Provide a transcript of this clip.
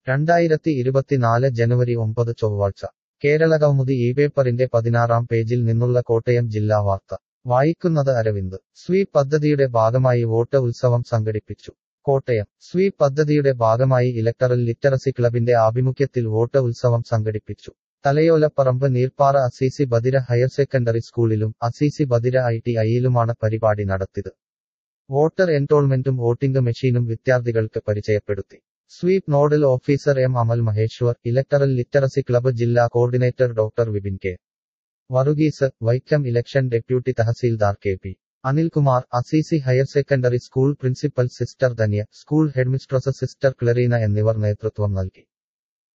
രണ്ടായിരത്തി ഇരുപത്തിനാല് ജനുവരി ഒമ്പത് ചൊവ്വാഴ്ച കേരളകൗമുദി ഈ പേപ്പറിന്റെ പതിനാറാം പേജിൽ നിന്നുള്ള കോട്ടയം ജില്ലാ വാർത്ത വായിക്കുന്നത് അരവിന്ദ് സ്വീപ് പദ്ധതിയുടെ ഭാഗമായി വോട്ട് ഉത്സവം സംഘടിപ്പിച്ചു കോട്ടയം സ്വീപ് പദ്ധതിയുടെ ഭാഗമായി ഇലക്ടറൽ ലിറ്ററസി ക്ലബിന്റെ ആഭിമുഖ്യത്തിൽ വോട്ട് ഉത്സവം സംഘടിപ്പിച്ചു Thalayolaparambu Neerpara Assisi Badira higher secondary സ്കൂളിലും അസീസി ബദിര ഐ ടി ഐയിലുമാണ് പരിപാടി നടത്തിയത് വോട്ടർ എൻറോൾമെന്റും വോട്ടിംഗ് മെഷീനും വിദ്യാർത്ഥികൾക്ക് പരിചയപ്പെടുത്തി sweep nodal officer M Amal Maheshwar electoral literacy club ജില്ലാ coordinator doctor Vipin K Varghese Vaikom election deputy തഹസീൽദാർ K P Anilkumar Assisi higher secondary school principal sister Dhanya school headmistress sister Clarina എന്നിവർ നേതൃത്വം നൽകി